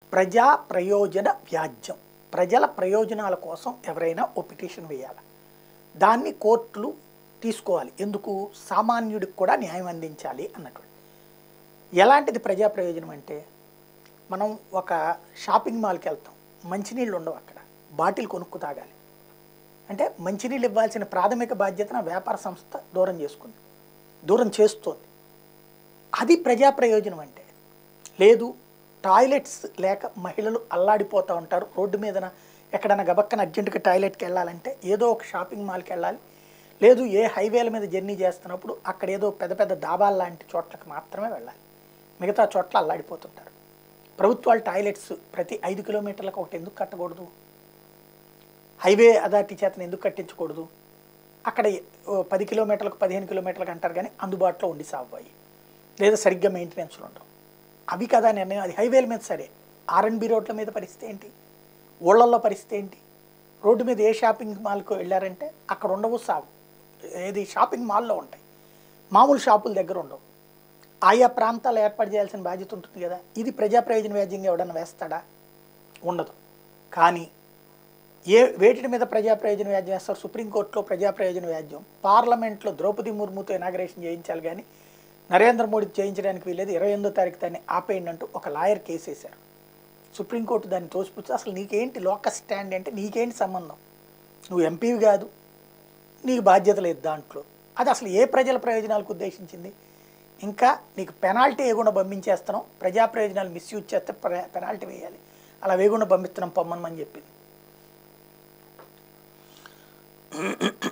ప్రజా ప్రయోజన వ్యాజ్యం ప్రజల ప్రయోజనాల కోసం ఎవరైనా ఓ పిటిషన్ వేయాలి దాన్ని కోర్టులు తీసుకోవాలి ఎందుకు సామాన్యుడికి కూడా న్యాయం అందించాలి అన్నటువంటి ఎలాంటిది ప్రజా ప్రయోజనం అంటే మనం ఒక షాపింగ్ మాల్కి వెళ్తాం మంచినీళ్ళు ఉండవు అక్కడ బాటిల్ కొనుక్కు తాగాలి అంటే మంచినీళ్ళు ఇవ్వాల్సిన ప్రాథమిక బాధ్యతను ఆ వ్యాపార సంస్థ దూరం చేసుకుంది దూరం చేస్తోంది అది ప్రజా ప్రయోజనం అంటే లేదు టాయిలెట్స్ లేక మహిళలు అల్లాడిపోతూ ఉంటారు రోడ్డు మీదన ఎక్కడైనా గబక్కన అర్జెంటుగా టాయిలెట్కి వెళ్ళాలంటే ఏదో ఒక షాపింగ్ మాల్కి వెళ్ళాలి లేదు ఏ హైవేల మీద జర్నీ చేస్తున్నప్పుడు అక్కడ ఏదో పెద్ద పెద్ద దాబాల లాంటి చోట్లకు మాత్రమే వెళ్ళాలి మిగతా చోట్ల అల్లాడిపోతుంటారు ప్రభుత్వాలు టాయిలెట్స్ ప్రతి ఐదు కిలోమీటర్లకు ఒకటి ఎందుకు కట్టకూడదు హైవే అథారిటీ చేతను ఎందుకు కట్టించకూడదు అక్కడ ఓ పది కిలోమీటర్లకు పదిహేను కిలోమీటర్లకు అంటారు కానీ అందుబాటులో ఉండి సాగుబాయి లేదా సరిగ్గా మెయింటెనెన్స్లు ఉండవు అవి కదా నిర్ణయం అది హైవేల మీద సరే ఆర్ఎన్బి రోడ్ల మీద పరిస్థితి ఏంటి ఊళ్ళల్లో పరిస్థితి ఏంటి రోడ్డు మీద ఏ షాపింగ్ మాల్కు వెళ్ళారంటే అక్కడ ఉండవు సాగు ఏది షాపింగ్ మాల్లో ఉంటాయి మామూలు షాపుల దగ్గర ఉండవు ఆయా ప్రాంతాలు ఏర్పాటు చేయాల్సిన బాధ్యత ఉంటుంది కదా ఇది ప్రజా ప్రయోజన వ్యాజ్యంగా ఎవడన్నా వేస్తాడా ఉండదు కానీ ఏ వేటి మీద ప్రజా ప్రయోజన వ్యాజ్యం వేస్తారు సుప్రీంకోర్టులో ప్రజా ప్రయోజన వ్యాజ్యం పార్లమెంట్లో ద్రౌపది ముర్ముతో ఇనాగరేషన్ చేయించాలి కానీ నరేంద్ర మోడీ చేయించడానికి వీలేదు ఇరవై ఎనిమిదో తారీఖు దాన్ని ఆపేయండి అంటూ ఒక లాయర్ కేసు వేశారు సుప్రీంకోర్టు దాన్ని తోసిపుచ్చి అసలు నీకేంటి లోకల్ స్టాండ్ అంటే నీకేంటి సంబంధం నువ్వు ఎంపీవి కాదు నీకు బాధ్యత లేదు దాంట్లో అది అసలు ఏ ప్రజల ప్రయోజనాలకు ఉద్దేశించింది ఇంకా నీకు పెనాల్టీ వేయకుండా పంపించేస్తున్నాం ప్రజా ప్రయోజనాలు మిస్యూజ్ చేస్తే పెనాల్టీ వేయాలి అలా వేయకుండా పంపిస్తున్నాం పొమ్మనమని చెప్పింది